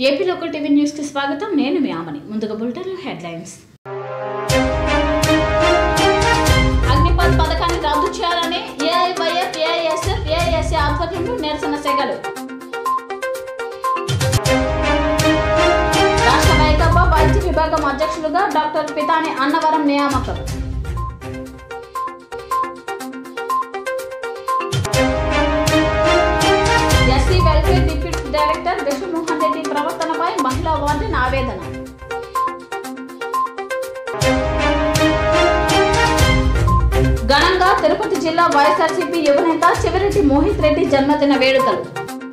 AP local TV news కి స్వాగతం నేను మీ ఆమని ముందుగా బులెటిన్ హెడ్లైన్స్ అగ్నిపథ్ పథకాన్ని రద్దు చేయాలని ఏఐవైఎఫ్ ఏఐఎస్ఎఫ్ ఏఐఎస్ఏ ఆధ్వర్యంలో నిరసన సెగలు రాష్ట్ర వైకాపా వైద్య విభాగం అధ్యక్షులుగా డాక్టర్ పితాని అన్నవరం నియామకం SC welfare deputy director Vishnumohan Reddy ప్రవర్తనపై మహిళా వార్డెన్ ఆవేదన ఘనంగా తిరుపతి జిల్లా వైఎస్ఆర్సీపీ యువనేత చివరెడ్డి మోహిత్ రెడ్డి జన్మదిన వేడుకలు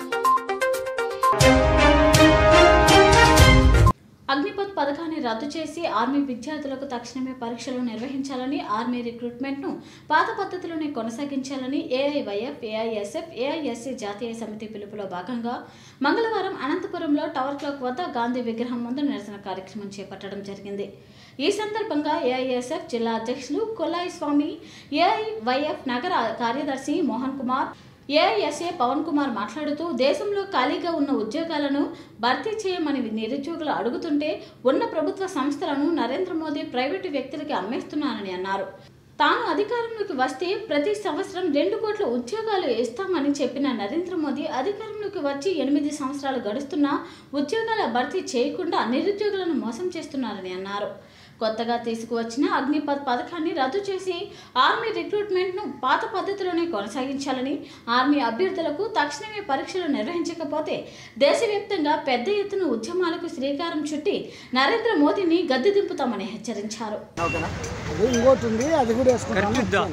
అగ్నిపథ్ పథకాన్ని రద్దు చేసి ఆర్మీ విద్యార్థులకు తక్షణమే పరీక్షలు నిర్వహించాలని ఆర్మీ రిక్రూట్మెంట్ ను పాత పద్ధతిలోనే కొనసాగించాలని ఏఐవైఎఫ్ ఏఐఎస్ఎఫ్ ఏఐఎస్సీ జాతీయ సమితి పిలుపులో భాగంగా మంగళవారం అనంతపురంలో టవర్ క్లాక్ వద్ద గాంధీ విగ్రహం ముందు నిరసన కార్యక్రమం చేపట్టడం జరిగింది ఈ సందర్భంగా ఏఐఎస్ఎఫ్ జిల్లా అధ్యక్షులు కొల్లాయి స్వామి ఏఐవైఎఫ్ నగర కార్యదర్శి మోహన్ కుమార్ ఏఐఎస్ఏ పవన్ కుమార్ మాట్లాడుతూ దేశంలో ఖాళీగా ఉన్న ఉద్యోగాలను భర్తీ చేయమని నిరుద్యోగులు అడుగుతుంటే ఉన్న ప్రభుత్వ సంస్థలను నరేంద్ర మోదీ ప్రైవేటు వ్యక్తులకి అమ్మేస్తున్నారని అన్నారు తాను అధికారంలోకి వస్తే ప్రతి సంవత్సరం రెండు కోట్ల ఉద్యోగాలు ఇస్తామని చెప్పిన నరేంద్ర మోదీ అధికారంలోకి వచ్చి ఎనిమిది సంవత్సరాలు గడుస్తున్నా ఉద్యోగాల భర్తీ చేయకుండా నిరుద్యోగులను మోసం చేస్తున్నారని అన్నారు కొత్తగా తీసుకువచ్చిన అగ్నిపథ్ పథకాన్ని రద్దు చేసి ఆర్మీ రిక్రూట్మెంట్ను పాత పద్ధతిలోనే కొనసాగించాలని ఆర్మీ అభ్యర్థులకు తక్షణమే పరీక్షలు నిర్వహించకపోతే దేశవ్యాప్తంగా పెద్ద ఎత్తున ఉద్యమాలకు శ్రీకారం చుట్టి నరేంద్ర మోదీని గద్దె దింపుతామని హెచ్చరించారు ఓకేనా అది ఇంకోటి ఉంది అది కూడా వేసుకుంటాను కరెక్ట్ ఇద్దా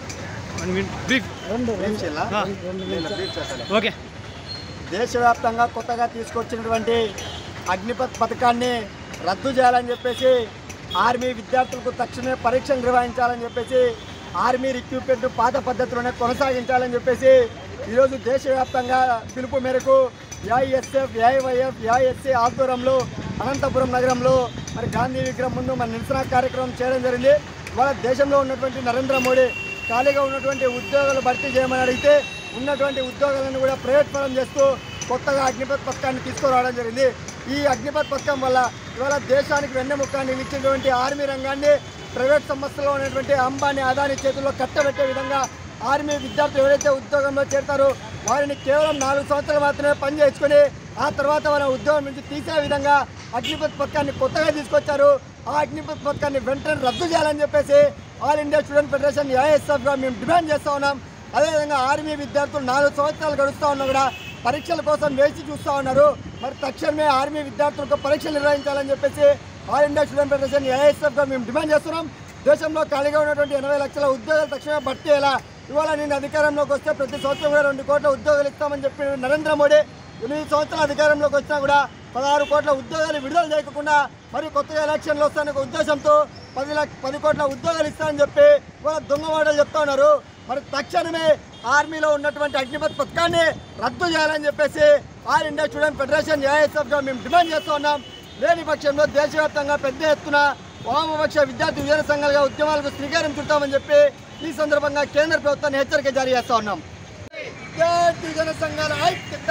వన్ మినిట్ బ్రీఫ్ రెండు ఆ. రెండు ఓకే దేశవ్యాప్తంగా కొత్తగా తీసుకొచ్చినటువంటి అగ్నిపథ్ పథకాన్ని రద్దు చేయాలని చెప్పేసి ఆర్మీ విద్యార్థులకు తక్షణమే పరీక్షలు నిర్వహించాలని చెప్పేసి ఆర్మీ రిక్రూట్మెంట్ పాత పద్ధతిలోనే కొనసాగించాలని చెప్పేసి ఈరోజు దేశవ్యాప్తంగా పిలుపు మేరకు ఏఐఎస్ఎఫ్ ఏఐవైఎఫ్ ఏఐఎస్సీ ఆధ్వర్యంలో అనంతపురం నగరంలో మరి గాంధీ విగ్రహం ముందు మన నిరసన కార్యక్రమం చేయడం జరిగింది ఇవాళ దేశంలో ఉన్నటువంటి నరేంద్ర మోడీ ఖాళీగా ఉన్నటువంటి ఉద్యోగాలు భర్తీ చేయమని అడిగితే ఉన్నటువంటి ఉద్యోగాలను కూడా ప్రైవేట్ పరం చేస్తూ కొత్తగా అగ్నిపథ్ పథకాన్ని తీసుకురావడం జరిగింది ఈ అగ్నిపథ్ పథకం వల్ల ఇవాళ దేశానికి వెన్నెముకాన్ని ఇచ్చినటువంటి ఆర్మీ రంగాన్ని ప్రైవేట్ సంస్థలో ఉన్నటువంటి అంబానీ అదాని చేతుల్లో కట్టబెట్టే విధంగా ఆర్మీ విద్యార్థులు ఎవరైతే ఉద్యోగంలో చేరతారో వారిని కేవలం నాలుగు సంవత్సరాలు మాత్రమే పని చేసుకుని ఆ తర్వాత వాళ్ళ ఉద్యోగం నుంచి తీసే విధంగా అగ్నిపథ్ పథకాన్ని కొత్తగా తీసుకొచ్చారు ఆ అగ్నిపథ్ పథకాన్ని వెంటనే రద్దు చేయాలని చెప్పేసి ఆల్ ఇండియా స్టూడెంట్ ఫెడరేషన్ ఏఎస్ఎఫ్గా మేము డిమాండ్ చేస్తూ ఉన్నాం అదేవిధంగా ఆర్మీ విద్యార్థులు నాలుగు సంవత్సరాలు గడుస్తూ ఉన్నా కూడా పరీక్షల కోసం వేచి చూస్తూ ఉన్నారు మరి తక్షణమే ఆర్మీ విద్యార్థులకు పరీక్షలు నిర్వహించాలని చెప్పేసి ఆల్ ఇండియా స్టూడెంట్ ఫెడరేషన్ ఏఎస్ఎఫ్గా మేము డిమాండ్ చేస్తున్నాం దేశంలో ఖాళీగా ఉన్నటువంటి ఎనభై లక్షల ఉద్యోగాలు తక్షణమే భర్తీ అయ్యేలా ఇవాళ నేను అధికారంలోకి వస్తే ప్రతి సంవత్సరం కూడా రెండు కోట్ల ఉద్యోగాలు ఇస్తామని చెప్పి నరేంద్ర మోడీ ఎనిమిది సంవత్సరాల అధికారంలోకి వచ్చినా కూడా పదహారు కోట్ల ఉద్యోగాలు విడుదల చేయకుండా మరి కొత్తగా ఎలక్షన్లు వస్తాయనే ఒక ఉద్దేశంతో పది లక్ష పది కోట్ల ఉద్యోగాలు ఇస్తామని చెప్పి ఇవాళ దొంగ మాటలు చెప్తా ఉన్నారు మరి తక్షణమే ఆర్మీలో ఉన్నటువంటి అగ్నిపథ్ పథకాన్ని రద్దు చేయాలని చెప్పేసి ఆల్ ఇండియా స్టూడెంట్ ఫెడరేషన్ ఏఐఎస్ఎఫ్గా మేము డిమాండ్ చేస్తూ ఉన్నాం లేని పక్షంలో దేశవ్యాప్తంగా పెద్ద ఎత్తున వామపక్ష విద్యార్థి విజయ సంఘాలుగా ఉద్యమాలకు శ్రీకారం చుట్టామని చెప్పి ఈ సందర్భంగా కేంద్ర ప్రభుత్వాన్ని హెచ్చరిక జారీ చేస్తా ఉన్నాం విద్యార్థి జన సంఘాల ఐక్యత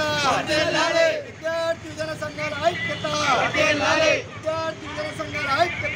విద్యార్థి జన సంఘాల ఐక్యత విద్యార్థి జన సంఘాల ఐక్యత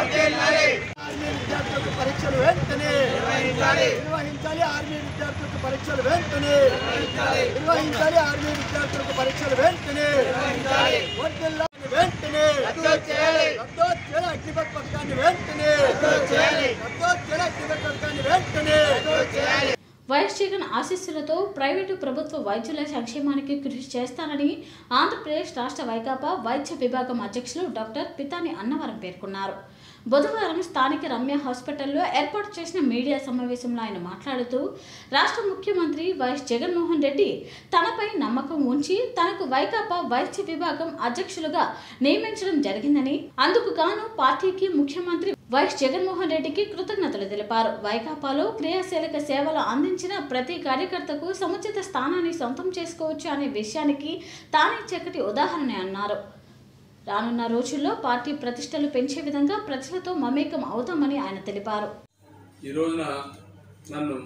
ఆర్మీ విద్యార్థులకు పరీక్షలు వెంటనే నిర్వహించాలి ఆర్మీ విద్యార్థులకు పరీక్షలు వెంటనే నిర్వహించాలి ఆర్మీ విద్యార్థులకు పరీక్షలు వెంటనే వర్ధిల్లాలి వెంటనే రద్దు చేయాలి అగ్నిపథ్ పథకాన్ని వెంటనే రద్దు చేయాలి అగ్నిపథ్ పథకాన్ని వెంటనే వైఎస్ జగన్ ఆశీస్సులతో ప్రైవేటు ప్రభుత్వ వైద్యుల సంక్షేమానికి కృషి చేస్తానని ఆంధ్రప్రదేశ్ రాష్ట్ర వైకాపా వైద్య విభాగం అధ్యక్షులు డాక్టర్ పితాని అన్నవరం పేర్కొన్నారు బుధవారం స్థానిక రమ్య హాస్పిటల్లో ఏర్పాటు చేసిన మీడియా సమావేశంలో ఆయన మాట్లాడుతూ రాష్ట్ర ముఖ్యమంత్రి వైఎస్ జగన్మోహన్ రెడ్డి తనపై నమ్మకం ఉంచి తనకు వైకాపా వైద్య విభాగం అధ్యక్షులుగా నియమించడం జరిగిందని అందుకు గాను పార్టీకి ముఖ్యమంత్రి వైఎస్ జగన్మోహన్ రెడ్డికి కృతజ్ఞతలు తెలిపారు వైకాపాలో క్రియాశీలక సేవలు అందించిన ప్రతి కార్యకర్తకు సముచిత స్థానాన్ని సొంతం చేసుకోవచ్చు అనే విషయానికి తానే చక్కటి ఉదాహరణ అన్నారు రానున్న రోజుల్లో పార్టీ ప్రతిష్టలు పెంచే విధంగా ప్రజలతో మమేకం అవుతామని ఆయన తెలిపారు ఈ రోజున నన్ను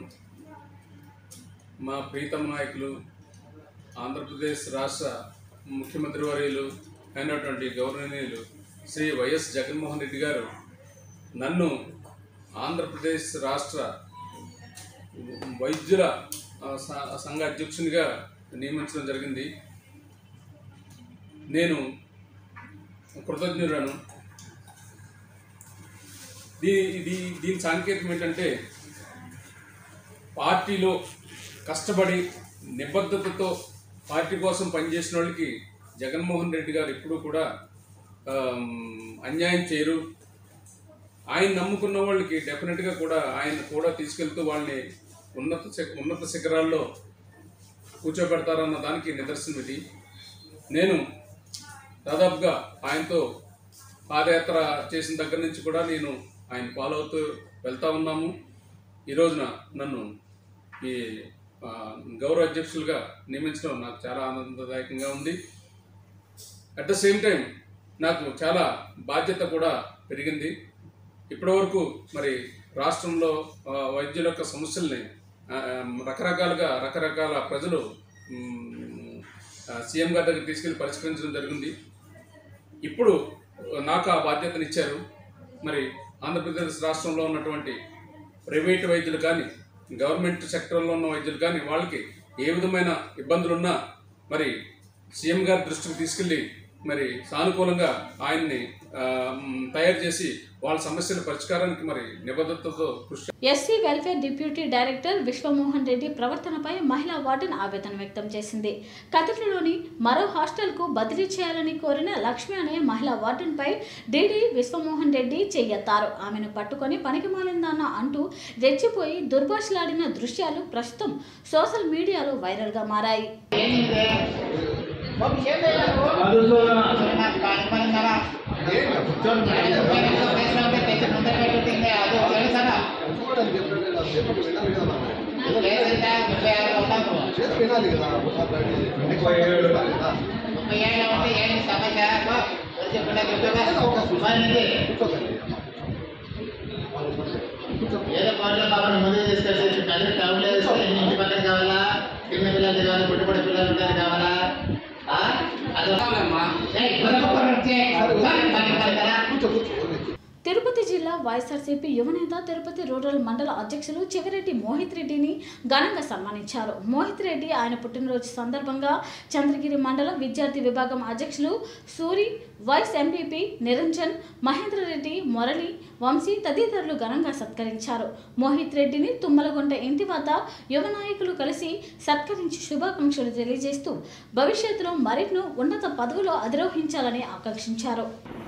మా ప్రీతమ నాయకులు ఆంధ్రప్రదేశ్ రాష్ట్ర ముఖ్యమంత్రి వర్యులు అయినటువంటి గౌరవనీయులు శ్రీ వైఎస్ జగన్మోహన్ రెడ్డి గారు నన్ను ఆంధ్రప్రదేశ్ రాష్ట్ర వైద్యుల ఆ, స- సంఘ అధ్యక్షునిగా నియమించడం జరిగింది నేను కృతజ్ఞులను దీని ఇది దీని సాంకేతం ఏంటంటే పార్టీలో కష్టపడి నిబద్ధతతో పార్టీ కోసం పనిచేసిన వాళ్ళకి జగన్మోహన్ రెడ్డి గారు ఎప్పుడూ కూడా ఆమ్, అన్యాయం చేయరు ఆయన నమ్ముకున్న వాళ్ళకి డెఫినెట్గా కూడా ఆయన కూడా తీసుకెళ్తూ వాళ్ళని ఉన్నత శి- ఉన్నత శిఖరాల్లో కూర్చోబెడతారన్న దానికి నిదర్శనం ఇది నేను దాదాపుగా ఆయనతో పాదయాత్ర చేసిన దగ్గర నుంచి కూడా నేను ఆయన ఫాలో అవుతూ వెళ్తా ఉన్నాము ఈ రోజున నన్ను ఈ ఆ, గౌరవ అధ్యక్షులుగా నియమించడం నాకు చాలా ఆనందదాయకంగా ఉంది అట్ ద సేమ్ టైం నాకు చాలా బాధ్యత కూడా పెరిగింది ఇప్పటివరకు మరి రాష్ట్రంలో ఆ, వైద్యుల యొక్క సమస్యల్ని ఆ, ఆ, రకరకాలుగా రకరకాల ప్రజలు మ్, ఆ, సీఎం గారి దగ్గర తీసుకెళ్లి పరిష్కరించడం జరిగింది ఇప్పుడు నాకు ఆ బాధ్యతను ఇచ్చారు మరి ఆంధ్రప్రదేశ్ రాష్ట్రంలో ఉన్నటువంటి ప్రైవేట్ వైద్యులు కానీ గవర్నమెంట్ సెక్టర్లో ఉన్న వైద్యులు కానీ వాళ్ళకి ఏ విధమైన ఇబ్బందులున్నా మరి సీఎం గారి దృష్టికి తీసుకెళ్ళి మరి సానుకూలంగా ఆయన్ని ఆ, మ్, తయారు చేసి వాళ్ళ సమస్యల పరిష్కారానికి మరి నిబద్ధతతో కృషి SC welfare deputy director Vishwamohan Reddy ప్రవర్తనపై మహిళా వార్డెన్ ఆవేదన వ్యక్తం చేసింది కదిరిలోని మరో హాస్టల్కు బదిలీ చేయాలని కోరిన లక్ష్మి అనే మహిళా వార్డెన్పై డీడీ విశ్వమోహన్ రెడ్డి చెయ్యెత్తారు ఆమెను పట్టుకొని పనికి మాలిందన్న అంటూ రెచ్చిపోయి దుర్భాషలాడిన దృశ్యాలు ప్రస్తుతం సోషల్ మీడియాలో వైరల్గా మారాయి ముప్పై ఏళ్ళ ఉంటే ఏంటి సమస్య చెప్పండి ఏదో పాటలు కావాలి ముందుకు తీసుకెళ్ళి కదిరి టౌన్ లేదు ఇంటి పక్కన కావాలా చిన్న పిల్లలు కావాలి పుట్టి పుట్టి పిల్లలు ఉంటారు కావాలా ఆ? అది ఏయ్, గుర్రపు గుర్రం వచ్చే. పక్కన పక్కన కదా. తిరుపతి జిల్లా వైఎస్ఆర్సీపీ యువనేత తిరుపతి రూరల్ మండల అధ్యక్షులు చివరెడ్డి మోహిత్ రెడ్డిని ఘనంగా సన్మానించారు మోహిత్ రెడ్డి ఆయన పుట్టినరోజు సందర్భంగా చంద్రగిరి మండలం విద్యార్థి విభాగం అధ్యక్షులు సూరి వైస్ ఎంపీపీ నిరంజన్ మహేంద్ర రెడ్డి మురళి వంశీ తదితరులు ఘనంగా సత్కరించారు మోహిత్ రెడ్డిని తుమ్మలగుంట ఇంటి వద్ద యువ నాయకులు కలిసి సత్కరించి శుభాకాంక్షలు తెలియజేస్తూ భవిష్యత్తులో మరిన్నో ఉన్నత పదవులు అధిరోహించాలని ఆకాంక్షించారు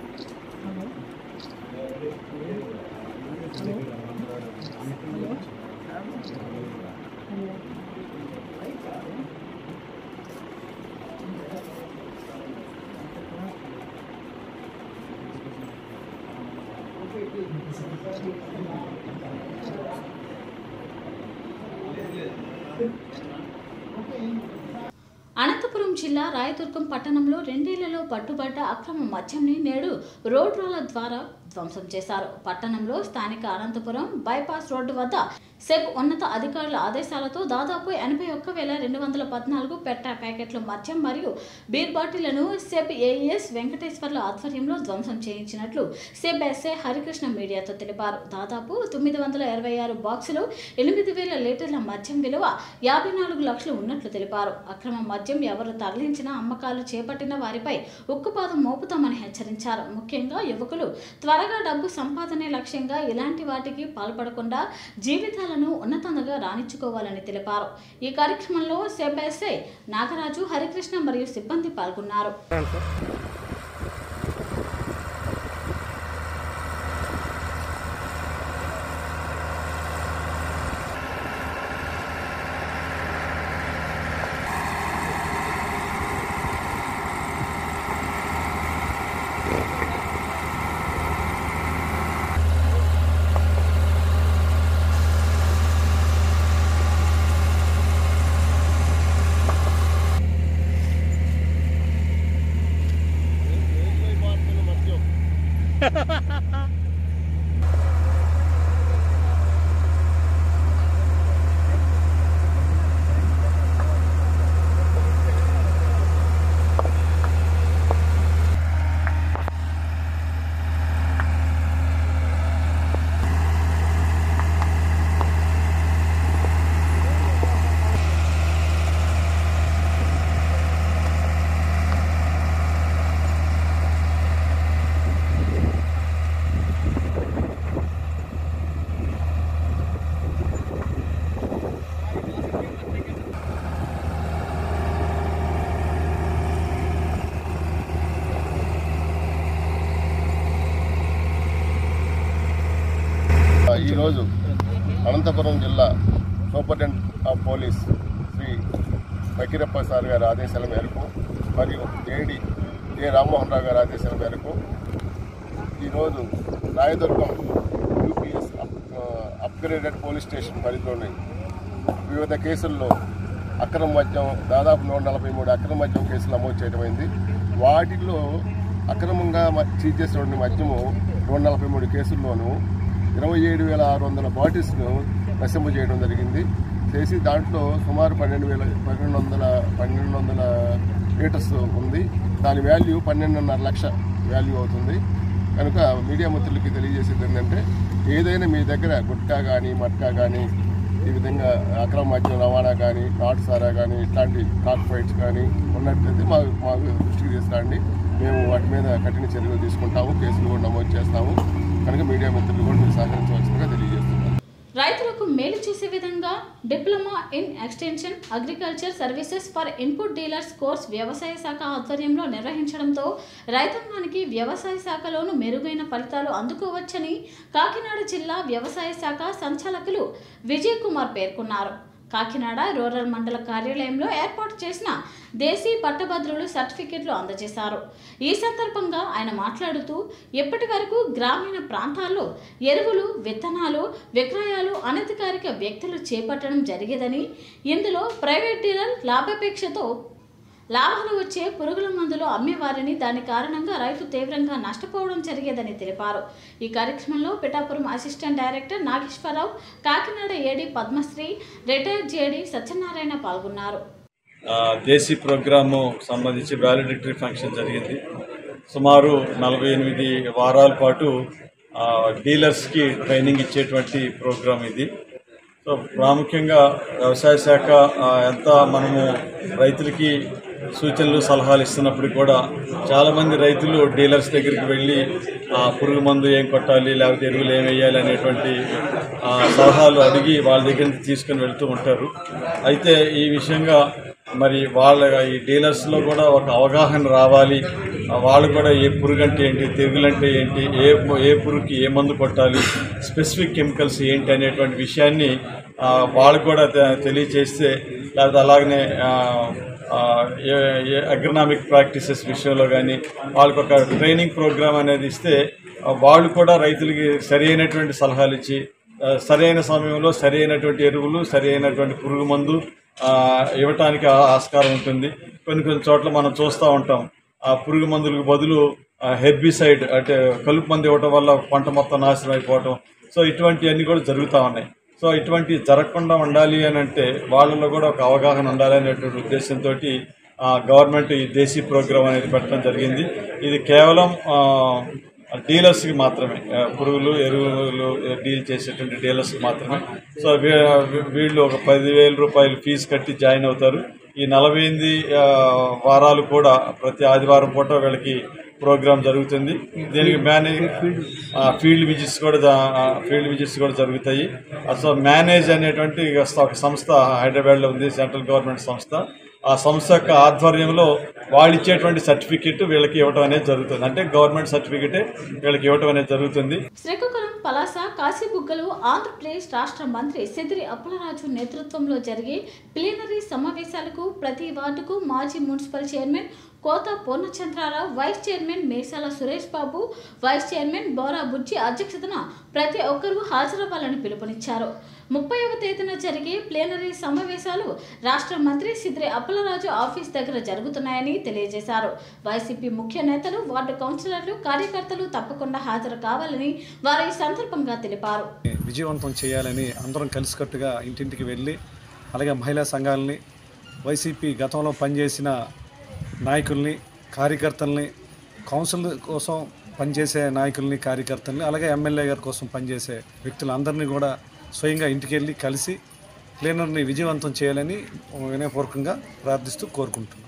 అనంతపురం జిల్లా రాయదుర్గం పట్టణంలో రెండేళ్లలో పట్టుబడ్డ అక్రమ మద్యంని నేడు రోడ్ రోలర్ ద్వారా ధ్వంసం చేశారు పట్టణంలో స్థానిక అనంతపురం బైపాస్ రోడ్డు వద్ద సెబ్ ఉన్నత అధికారుల ఆదేశాలతో దాదాపు ఎనభై ఒక్క వేల రెండు వందల పద్నాలుగు పెట్టా ప్యాకెట్ల మద్యం మరియు బీర్ బాటిళ్లను సెబ్ ఏఈఎస్ వెంకటేశ్వర్ల ఆధ్వర్యంలో ధ్వంసం చేయించినట్లు సెబ్ ఎస్ఏ హరికృష్ణ మీడియాతో తెలిపారు దాదాపు తొమ్మిది వందల ఇరవై ఆరు బాక్సులు ఎనిమిది వేల లీటర్ల మద్యం విలువ యాభై నాలుగు లక్షలు ఉన్నట్లు తెలిపారు అక్రమ మద్యం ఎవరు తరలించినా అమ్మకాలు చేపట్టిన వారిపై ఉక్కుపాదం మోపుతామని హెచ్చరించారు ముఖ్యంగా యువకులు త్వరగా డబ్బు సంపాదనే లక్ష్యంగా ఇలాంటి వాటికి పాల్పడకుండా జీవితాలను ఉన్నతంగా రాణించుకోవాలని తెలిపారు ఈ కార్యక్రమంలో సెబ్ ఎస్ఐ నాగరాజు హరికృష్ణ మరియు సిబ్బంది పాల్గొన్నారు ఈరోజు అనంతపురం జిల్లా superintendent of police Shri Fakirappa sir గారి ఆదేశాల మేరకు మరియు ఏడి ఏ రామ్మోహన్ రావు గారి ఆదేశాల మేరకు ఈరోజు Rayadurgam UPS upgraded police station పరిధిలోని వివిధ కేసుల్లో అక్రమ మద్యం దాదాపు నూట నలభై మూడు అక్రమ మద్యం కేసులు నమోదు చేయడమైంది వాటిల్లో అక్రమంగా మ- సీజ్ చేసినటువంటి మద్యము నూట నలభై మూడు కేసుల్లోనూ ఇరవై ఏడు వేల ఆరు వందల బాటిల్స్ను నశింప చేయడం జరిగింది చేసి దాంట్లో సుమారు పన్నెండు వేల పన్నెండు వందల పన్నెండు వందల లీటర్స్ ఉంది దాని వాల్యూ పన్నెండున్నర లక్ష వాల్యూ అవుతుంది కనుక మీడియా మిత్రులకి తెలియజేసేది ఏంటంటే ఏదైనా మీ దగ్గర గుట్కా కానీ మట్కా కానీ ఈ విధంగా అక్రమ మద్యం రవాణా కానీ నాటు సారా కానీ ఇట్లాంటి కాక్ ఫైట్స్ కానీ ఉన్నట్లయితే మా మాకు దృష్టికి తీసుకురండి మేము వాటి మీద కఠిన చర్యలు తీసుకుంటాము కేసులు కూడా నమోదు చేస్తాము కనుక మీడియా మిత్రులు కూడా మీరు సహకరించవలసిందిగా తెలియజేస్తున్నాను రైతులకు మేలు చేసే విధంగా diploma in extension agriculture services for input dealers course వ్యవసాయ శాఖ ఆధ్వర్యంలో నిర్వహించడంతో రైతాంగానికి వ్యవసాయ శాఖలోనూ మెరుగైన ఫలితాలు అందుకోవచ్చని కాకినాడ జిల్లా వ్యవసాయ శాఖ సంచాలకులు విజయ్ కుమార్ పేర్కొన్నారు కాకినాడ రూరల్ మండల కార్యాలయంలో ఏర్పాటు చేసిన దేశీ పట్టభద్రులు సర్టిఫికెట్లు అందజేశారు ఈ సందర్భంగా ఆయన మాట్లాడుతూ ఇప్పటి వరకు గ్రామీణ ప్రాంతాల్లో ఎరువులు విత్తనాలు విక్రయాలు అనధికారిక వ్యక్తులు చేపట్టడం జరిగేదని ఇందులో ప్రైవేట్ డీలర్ లాభాపేక్షతో లాభాలు వచ్చే పురుగుల మందులు అమ్మేవారని దాని కారణంగా రైతు తీవ్రంగా నష్టపోవడం జరిగేదని తెలిపారు ఈ కార్యక్రమంలో Pithapuram assistant director Nageswararao Kakinada AD Padmasri retired JD Satyanarayana పాల్గొన్నారు ఆ, దేశీ ప్రోగ్రాము సంబంధించి వ్యాలిడిటరీ ఫంక్షన్ జరిగింది సుమారు నలభై ఎనిమిది వారాల పాటు ఆ, డీలర్స్కి ట్రైనింగ్ ఇచ్చేటువంటి ప్రోగ్రాం ఇది సో ప్రాముఖ్యంగా వ్యవసాయ శాఖ ఆ, ఎంత మనము రైతులకి సూచనలు సలహాలు ఇస్తున్నప్పుడు కూడా చాలామంది రైతులు డీలర్స్ దగ్గరికి వెళ్ళి ఆ, పురుగు మందు ఏం కొట్టాలి లేకపోతే ఎరువులు ఏం వేయాలి అనేటువంటి ఆ, సలహాలు అడిగి వాళ్ళ దగ్గర నుంచి తీసుకుని వెళ్తూ ఉంటారు అయితే ఈ విషయంగా మరి వాళ్ళ ఈ డీలర్స్లో కూడా ఒక అవగాహన రావాలి ఆ, వాళ్ళు కూడా ఏ పురుగు అంటే ఏంటి తెగులంటే ఏంటి ఏ ఏ పురుగుకి ఏ మందు కొట్టాలి స్పెసిఫిక్ కెమికల్స్ ఏంటి అనేటువంటి విషయాన్ని ఆ, వాళ్ళకు కూడా తె- తెలియచేస్తే లేకపోతే అలాగనే ఆ, ఆ, ఏ ఏ అగ్రనామిక్ ప్రాక్టీసెస్ విషయంలో కానీ వాళ్ళకి ఒక ట్రైనింగ్ ప్రోగ్రామ్ అనేది ఇస్తే ఆ, వాళ్ళు కూడా రైతులకి సరైనటువంటి సలహాలు ఇచ్చి ఆ, సరైన సమయంలో సరైనటువంటి ఎరువులు సరైనటువంటి పురుగు మందు ఆ, ఇవ్వటానికి ఆ- ఆస్కారం ఉంటుంది కొన్ని కొన్ని చోట్ల మనం చూస్తూ ఉంటాం ఆ పురుగు మందులకు బదులు హెర్బిసైడ్ అంటే కలుపు మందు ఇవ్వటం వల్ల పంట మొత్తం నాశనం అయిపోవటం సో ఇటువంటివన్నీ కూడా జరుగుతూ ఉన్నాయి సో ఇటువంటి జరగకుండా ఉండాలి అని అంటే వాళ్ళలో కూడా ఒక అవగాహన ఉండాలి అనేటువంటి ఉద్దేశంతో గవర్నమెంట్ ఈ దేశీ ప్రోగ్రాం అనేది పెట్టడం జరిగింది ఇది కేవలం ఆ, డీలర్స్కి మాత్రమే ఆ, పురుగులు ఎరువులు డీల్ చేసేటువంటి డీలర్స్కి మాత్రమే సో వీ- వీళ్ళు ఒక పదివేల రూపాయలు ఫీజు కట్టి జాయిన్ అవుతారు ఈ నలభై ఎనిమిది ఆ, వారాలు కూడా ప్రతి ఆదివారం పూట వీళ్ళకి ప్రోగ్రామ్ జరుగుతుంది దీనికి మేనేజ్ ఫీల్డ్ విజిట్స్ కూడా జా- ఆ, ఫీల్డ్ విజిట్స్ కూడా జరుగుతాయి సో మేనేజ్ అనేటువంటి ఒక సంస్థ హైదరాబాద్లో ఉంది సెంట్రల్ గవర్నమెంట్ సంస్థ ఆ సంస్థ యొక్క ఆధ్వర్యంలో వాళ్ళు ఇచ్చేటువంటి సర్టిఫికెట్ వీళ్ళకి ఇవ్వడం అనేది జరుగుతుంది అంటే గవర్నమెంట్ సర్టిఫికెటే వీళ్ళకి ఇవ్వడం అనేది జరుగుతుంది శ్రీకాకుళం పలాస కాశీబుగ్గలు ఆంధ్రప్రదేశ్ రాష్ట్ర మంత్రి సిదిరి అప్పలరాజు నేతృత్వంలో జరిగే ప్లీనరీ సమావేశాలకు ప్రతి వార్డుకు మాజీ municipal chairman Kota Purnachandrarao vice chairman Mesala Suresh Babu vice chairman Bora Bujji అధ్యక్షతన ప్రతి ఒక్కరూ హాజరవ్వాలని పిలుపునిచ్చారు ముప్పైవ తేదీన జరిగే ప్లేనరీ సమావేశాలు రాష్ట్ర మంత్రి సిద్రి అప్పలరాజు ఆఫీస్ దగ్గర జరుగుతున్నాయని తెలియజేశారు వైసీపీ ముఖ్య నేతలు వార్డు కౌన్సిలర్లు కార్యకర్తలు తప్పకుండా హాజరు కావాలని వారు ఈ సందర్భంగా తెలిపారు విజయవంతం చేయాలని అందరం కలిసికట్టుగా ఇంటింటికి వెళ్ళి అలాగే మహిళా సంఘాలని వైసీపీ గతంలో పనిచేసిన నాయకుల్ని కార్యకర్తల్ని కౌన్సిల్ కోసం పనిచేసే నాయకుల్ని కార్యకర్తల్ని అలాగే ఎమ్మెల్యే గారి కోసం పనిచేసే వ్యక్తులందరినీ కూడా స్వయంగా ఇంటికి వెళ్ళి కలిసి క్లీనర్ని విజయవంతం చేయాలని వినయపూర్వకంగా ప్రార్థిస్తూ కోరుకుంటున్నాను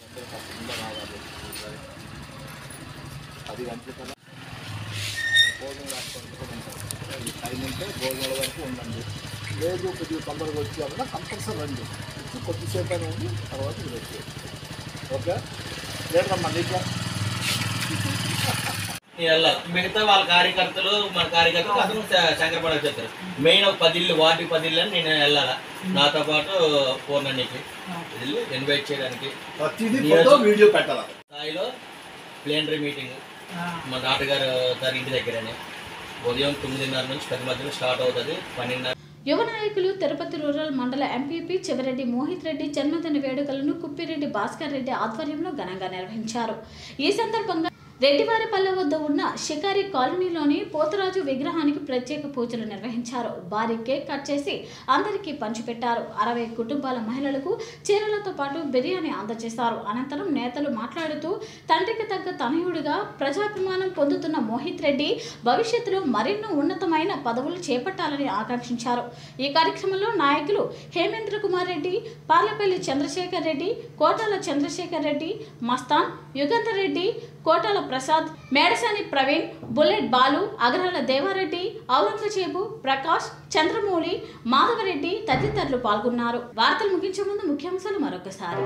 టైం ఉంటే భోజనాల వరకు ఉండండి లేదు కొద్దిగా తొందరగా వచ్చామన్నా కంపల్సరీ రండి వచ్చి కొద్దిసేపు అని ఉండి తర్వాత మీరు వచ్చేయండి ఓకే లేదమ్మా నీకు నేను వెళ్ళాలి మిగతా వాళ్ళ కార్యకర్తలు మన కార్యకర్తలు అతను శ- శంకరపడ చెప్తారు మెయిన్ ఒక పది ఇల్లు వార్డు పది ఇల్లు అని నేను వెళ్ళాలా నాతో పాటు పూర్ణనికి వెళ్ళి ఇన్వైట్ చేయడానికి వీడియో పెట్టాలి స్థాయిలో ప్లేనరీ మీటింగ్ మా నాన్నగారు గారి ఇంటి దగ్గరనే ఉదయం తొమ్మిదిన్నర నుంచి పది మధ్యలో స్టార్ట్ అవుతుంది పన్నెండున్నర యువ నాయకులు తిరుపతి రూరల్ మండల ఎంపీపీ చివరెడ్డి మోహిత్ రెడ్డి జన్మదిన వేడుకలను కుప్పిరెడ్డి భాస్కర్ రెడ్డి ఆధ్వర్యంలో ఘనంగా నిర్వహించారు ఈ సందర్భంగా రెడ్డివారిపల్లె వద్ద ఉన్న షికారి కాలనీలోని పోతరాజు విగ్రహానికి ప్రత్యేక పూజలు నిర్వహించారు భారీ కేక్ కట్ చేసి అందరికీ పంచిపెట్టారు అరవై కుటుంబాల మహిళలకు చీరలతో పాటు బిర్యానీ అందజేశారు అనంతరం నేతలు మాట్లాడుతూ తండ్రికి తగ్గ తనయుడిగా ప్రజాభిమానం పొందుతున్న మోహిత్ రెడ్డి భవిష్యత్తులో మరెన్నో ఉన్నతమైన పదవులు చేపట్టాలని ఆకాంక్షించారు ఈ కార్యక్రమంలో నాయకులు హేమేంద్ర కుమార్ రెడ్డి పార్లపల్లి చంద్రశేఖర్ రెడ్డి కోటాల చంద్రశేఖర్ రెడ్డి మస్తాన్ యుగంధర్ రెడ్డి కోటాల ప్రసాద్ మేడసాని ప్రవీణ్ బుల్లెట్ బాలు అగరాల దేవారెడ్డి ఔరంగజేబు ప్రకాష్ చంద్రమౌళి మాధవరెడ్డి తదితరులు పాల్గొన్నారు వార్తలు ముగించే ముందు ముఖ్యాంశాలు మరొకసారి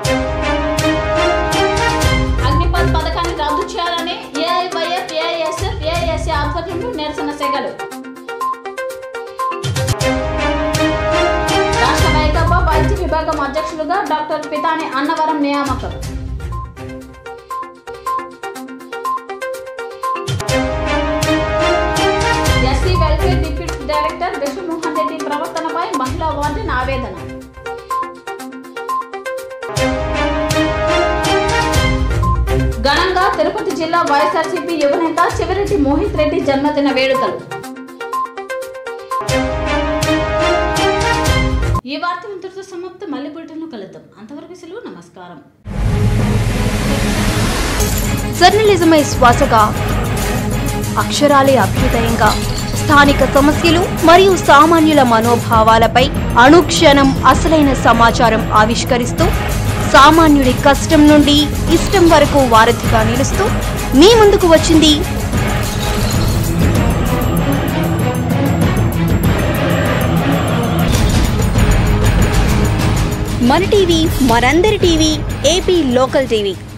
అగ్నిపథ్ పథకాన్ని రద్దు చేయాలని ఏఐవైఎఫ్ ఏఐఎస్ఎఫ్ ఏఐఎస్ఏ ఆధ్వర్యంలో నిరసన సెగలు రాష్ట్ర వైకప్ప వైద్య విభాగం అధ్యక్షులుగా డాక్టర్ పితాని అన్నవరం నియామకం SC welfare deputy director Vishnumohan Reddy ప్రవర్తనపై మహిళా వార్డెన్ ఆవేదన ఘనంగా తిరుపతి జిల్లా వైఎస్ఆర్సీపీ యువనేత చివరెడ్డి మోహిత్ రెడ్డి జన్మదిన వేడుకలు ఈ వార్త ఇంతటితో సమాప్తం మళ్ళీ బులెటిన్లో కలుద్దాం అంతవరకు సెలవు నమస్కారం జర్నలిజమే శ్వాసగా అక్షరాలే అభ్యుదయంగా స్థానిక సమస్యలు మరియు సామాన్యుల మనోభావాలపై అనుక్షణం అసలైన సమాచారం ఆవిష్కరిస్తూ సామాన్యుడి కష్టం నుండి ఇష్టం వరకు వారధిగా నిలుస్తూ మీ ముందుకు వచ్చింది మన టీవీ మనందరి టీవీ ఏపీ లోకల్ టీవీ